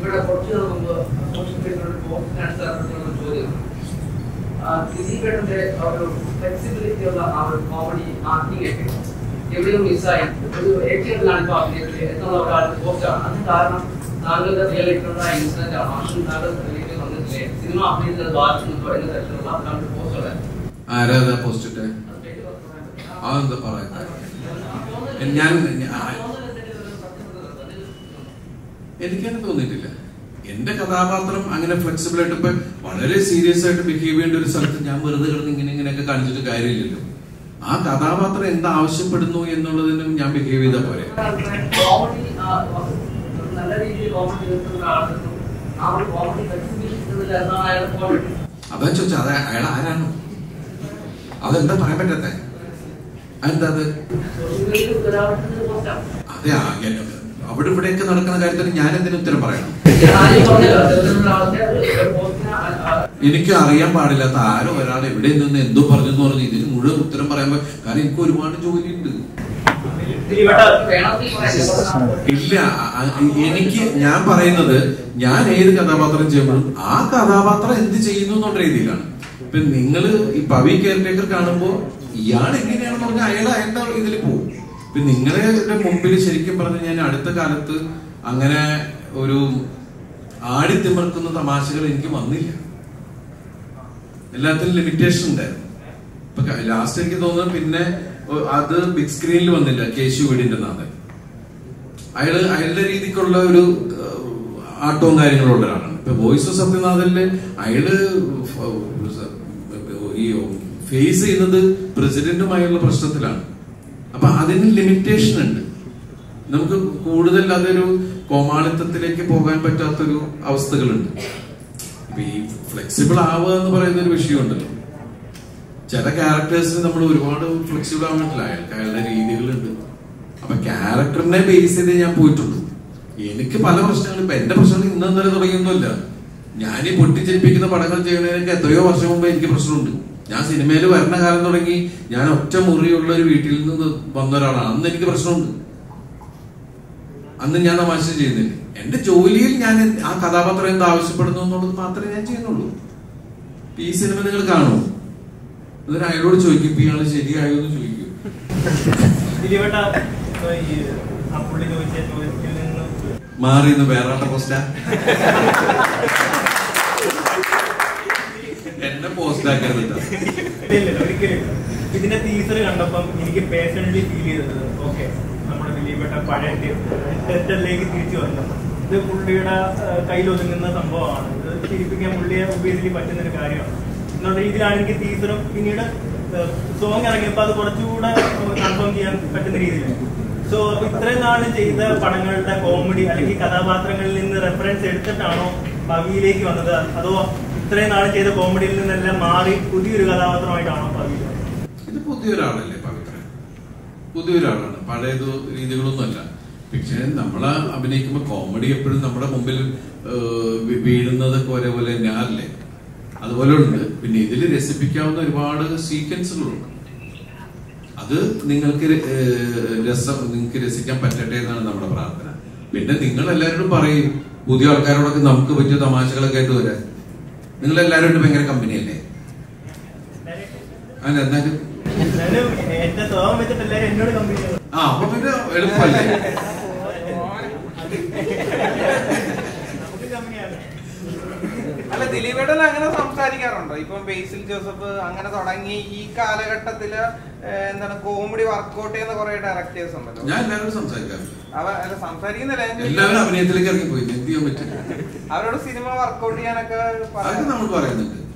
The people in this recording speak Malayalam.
ഇവിടെ കുറച്ച് നാൾ മുമ്പ് സോഷ്യൽ മീഡിയയിലൂടെ പോസ്റ്റിനടുത്ത് നടന്നിട്ടുള്ള ഒരു ചോദ്യം ആ, ദിലീപേട്ടന്റെ ആ ഒരു ഫ്ലെക്സിബിലിറ്റി ഉള്ള ആ ഒരു കോമഡി ആക്ടിംഗ് ഒക്കെ എവിടെയും മിസ്സായി ഒരു ഏഷ്യത്തിലാണ് ഇപ്പോൾ അഭിനയത്തിൽ എന്നുള്ള ഒരാളുടെ പോസ്റ്റാണ് അതിന് കാരണം താങ്കളുടെ റിയലിറ്റിയുള്ള ഇൻസിഡന്റ് ആണ് പക്ഷേ താങ്കൾ റിയലിറ്റി വന്നിട്ടില്ലേ സിനിമ അഭിനയത്തിൽ അത് ബാധിക്കുന്നുണ്ടോ എന്ന തരത്തിലുള്ള രണ്ട് പോസ്റ്റുകൾ ആരാ പോസ്റ്റ് അതെന്താ പറയുന്നത് ഞാൻ എനിക്കങ്ങനെ തോന്നിയിട്ടില്ല എന്റെ കഥാപാത്രം അങ്ങനെ ഫ്ലെക്സിബിൾ ആയിട്ട് ഇപ്പൊ വളരെ സീരിയസ് ആയിട്ട് ബിഹേവ് ചെയ്യേണ്ട ഒരു സ്ഥലത്ത് ഞാൻ വെറുതെ കിടന്ന് ഇങ്ങനെ ഇങ്ങനെയൊക്കെ കാണിച്ചിട്ട് കാര്യമില്ലല്ലോ ആ കഥാപാത്രം എന്താ ആവശ്യപ്പെടുന്നു എന്നുള്ളതിനും ഞാൻ ബിഹേവ് ചെയ്താൽ പോരെ കോമഡി നല്ല രീതിയിൽ കോമഡി എടുക്കുന്ന ആളുകൾക്കും ആ ഒരു കോമഡി ഫ്ലെക്സിബിലിറ്റി കിട്ടുന്നില്ല എന്നാണ് അയാളുടെ പോയിന്റ് അതാ ചോദിച്ചാ അതെ അയാൾ ആരാണ് അതെന്താ പറയാൻ പറ്റാത്ത അതെന്താ അത് സോഷ്യൽ മീഡിയയിൽ ഉത്തരവാദിത്തത്തിന്റെ പോസ്റ്റാണ് അതെ ആ, എന്നെ- അവിടെ ഇവിടെയൊക്കെ നടക്കുന്ന കാര്യത്തിന് ഞാൻ എന്തിനു ഉത്തരം പറയണം ആദ്യം പറഞ്ഞല്ലോ അത്തരത്തിലുള്ള ആളുടെ ഒരു പോസ്റ്റിന് ആ- ആ- എനിക്ക് അറിയാൻ പാടില്ലാത്ത ആരോ ഒരാൾ എവിടെ നിന്ന് എന്തോ പറഞ്ഞു എന്ന് പറഞ്ഞ് ഇതിന് മുഴുവൻ ഉത്തരം പറയാൻ പ- കാരണം എനിക്ക് ഒരുപാട് ജോലിയുണ്ട് വേണമെങ്കിൽ പറയാം. ഇല്ല അ- അ- എനിക്ക് ഞാൻ പറയുന്നത് ഞാൻ ഏത് കഥാപാത്രം ചെയ്യുമ്പോഴും ആ കഥാപാത്രം എന്ത് ചെയ്യുന്നു എന്നുള്ള രീതിയിലാണ് ഇപ്പൊ നിങ്ങൾ ഈ പവി കെയർടേക്കർ കാണുമ്പോ ഇയാൾ എങ്ങനെയാണെന്ന് പറഞ്ഞാൽ അയാൾ അയാളുടെ ഇതിൽ പോകും ഇപ്പൊ നിങ്ങളുടെ മുമ്പിൽ ശരിക്കും പറഞ്ഞ ഞാൻ അടുത്ത കാലത്ത് അങ്ങനെ ഒരു ആടിത്തിമിർക്കുന്ന തമാശകൾ എനിക്ക് വന്നില്ല എല്ലാത്തിനും ലിമിറ്റേഷൻ ഉണ്ടായിരുന്നു ഇപ്പൊ ലാസ്റ്റ് എനിക്ക് തോന്നുന്നു പിന്നെ ഒ- അത് ബിഗ് സ്ക്രീനിൽ വന്നില്ല കേശു വീടിന്റെ നാഥൻ അയാള് അയാളുടെ രീതിക്കുള്ള ഒരു ഏഹ്, ആട്ടവും കാര്യങ്ങളും ഉള്ള ഒരാളാണ് ഇപ്പൊ വോയിസ് ഓഫ് സത്യനാഥനില് അയാള് ഫ- ഈ ഫേസ് ചെയ്യുന്നത് പ്രസിഡന്റുമായുള്ള പ്രശ്നത്തിലാണ് അപ്പൊ അതിന് ലിമിറ്റേഷൻ ഉണ്ട് നമുക്ക് കൂടുതൽ അതൊരു കോമാളിത്തത്തിലേക്ക് പോകാൻ പറ്റാത്തൊരു അവസ്ഥകളുണ്ട് ഇപ്പൊ ഈ ഫ്ലെക്സിബിൾ ആവുക എന്ന് പറയുന്ന ഒരു വിഷയമുണ്ടല്ലോ ചില ക്യാരക്ടേഴ്സിന് നമ്മൾ ഒരുപാട് ഫ്ലെക്സിബിൾ ആവാൻ പറ്റില്ല അയാൾക്ക് അയാളുടെ രീതികളുണ്ട് അപ്പൊ ക്യാരക്ടറിനെ ബേസ് ചെയ്ത് ഞാൻ പോയിട്ടുള്ളൂ എനിക്ക് പല പ്രശ്നങ്ങളും ഇപ്പൊ എന്റെ പ്രശ്നങ്ങൾ ഇന്നും ഇന്നലെ തുടങ്ങിയൊന്നുമില്ല ഞാൻ ഈ പൊട്ടിച്ചെരിപ്പിക്കുന്ന പടങ്ങൾ ചെയ്യുന്നതിനൊക്കെ എത്രയോ വർഷം മുമ്പ് എനിക്ക് പ്രശ്നമുണ്ട് ഞാൻ സിനിമയിൽ വരുന്ന കാലം തുടങ്ങി ഞാൻ ഒറ്റ മുറിയുള്ള ഒരു വീട്ടിൽ നിന്ന് വന്ന ഒരാളാണ് അന്ന് എനിക്ക് പ്രശ്നമുണ്ട് അന്ന് ഞാൻ തമാശ ചെയ്യുന്നില്ല എന്റെ ജോലിയിൽ ഞാൻ എന്ത്- ആ കഥാപാത്രം എന്ത് ആവശ്യപ്പെടുന്നു എന്നുള്ളത് മാത്രമേ ഞാൻ ചെയ്യുന്നുള്ളൂ ഇപ്പൊ ഈ സിനിമ നിങ്ങൾ കാണുമോ എന്നിട്ട് അയാളോട് ചോദിക്കും ഇപ്പൊ ഇയാള് ശരിയായോ എന്ന് ചോദിക്കും ദിലീപേട്ട ഇപ്പൊ ഈ ആ പുള്ളി ചോദിച്ച ചോദ്യത്തിൽ നിന്ന് മാറി ഇന്ന് വേറെ പോസ്റ്റാ എന്നെ പോസ്റ്റ് ആക്കരുത് കേട്ടോ. ഇല്ല ഒരിക്കലും ഇതിന്റെ ടീച്ചർ കണ്ടപ്പം എനിക്ക് പേഴ്സണലി ഫീൽ ചെയ്തത് ഓക്കെ നമ്മുടെ ദിലീപേട്ട പഴയ ഡെറ്ററിലേക്ക് തിരിച്ചു വന്നു ഇത് പുള്ളിയുടെ കയ്യിൽ ഒതുങ്ങുന്ന സംഭവമാണ് ഇത് ചിരിപ്പിക്കാൻ പുള്ളിയെ ഒബിയസ്ലി പറ്റുന്ന ഒരു കാര്യമാണ് എന്നുള്ള രീതിയിലാണ് എനിക്ക് ടീച്ചറും പിന്നീട് സോങ് ഇറങ്ങിയപ്പോൾ അത് കുറച്ചുകൂടെ കൺഫേം ചെയ്യാൻ പറ്റുന്ന രീതിയിൽ സോ ഇത്രയും നാളും ചെയ്ത പടങ്ങളുടെ കോമഡി അല്ലെങ്കിൽ കഥാപാത്രങ്ങളിൽ നിന്ന് റെഫറൻസ് എടുത്തിട്ടാണോ പവിയിലേക്ക് വന്നത് അതോ ഇത്രയും നാളും ചെയ്ത കോമഡിയിൽ നിന്നെല്ലാം മാറി പുതിയൊരു കഥാപാത്രമായിട്ടാണോ പവി ഇത് പുതിയൊരാളല്ലേ പവിത്രൻ പുതിയൊരാളാണ് പഴയത് രീതികളൊന്നുമല്ല പക്ഷെ നമ്മളെ അഭിനയിക്കുമ്പോ കോമഡി എപ്പോഴും നമ്മുടെ മുമ്പിൽ ഏഹ്, വീ- വീഴുന്നതൊക്കെ ഒരേപോലെ തന്നെയല്ലേ അതുപോലെ ഉണ്ട് പിന്നെ ഇതിൽ രസിപ്പിക്കാവുന്ന ഒരുപാട് സീക്വൻസുകളുണ്ട് അത് നിങ്ങൾക്ക് ര- ഏഹ്, രസം നിങ്ങൾക്ക് രസിക്കാൻ പറ്റട്ടെ എന്നാണ് നമ്മുടെ പ്രാർത്ഥന പിന്നെ നിങ്ങൾ എല്ലാവരോടും പറയും പുതിയ ആൾക്കാരോടൊക്കെ നമുക്ക് പറ്റിയ തമാശകളൊക്കെ ആയിട്ട് വരാൻ നിങ്ങൾ എല്ലാവരും ഭയങ്കര കമ്പനിയല്ലേ അല്ല എന്നാലും എന്നാലും എന്റെ സ്വഭാവം വെച്ചിട്ട് എല്ലാവരും എന്നോട് കമ്പനി ആ അപ്പൊ പിന്നെ എളുപ്പമല്ലേ നമുക്ക് കമ്പനിയാണ് അല്ല ദിലീപേട്ടൻ അങ്ങനെ സംസാരിക്കാറുണ്ടോ ഇപ്പം ബേസിൽ ജോസഫ് അങ്ങനെ തുടങ്ങി ഈ കാലഘട്ടത്തില് ഏഹ്, എന്താണ് കോമഡി വർക്കൗട്ട് ചെയ്യുന്ന കുറെ ഡയറക്ടേഴ്സ് ഉണ്ടല്ലോ ഞാൻ എല്ലാവരോടും സംസാരിക്കാറുണ്ട് അവ അല്ല സംസാരിക്കുന്നില്ല ഞാൻ ചോദിക്കുന്നത്. എല്ലാവരും അഭിനയത്തിലേക്ക് ഇറങ്ങി പോയി എന്ത് ചെയ്യാൻ പറ്റും അവരോട് സിനിമ വർക്കൗട്ട് ചെയ്യാനൊക്കെ അതൊക്കെ പറയാം നമ്മൾ പറയുന്നുണ്ട്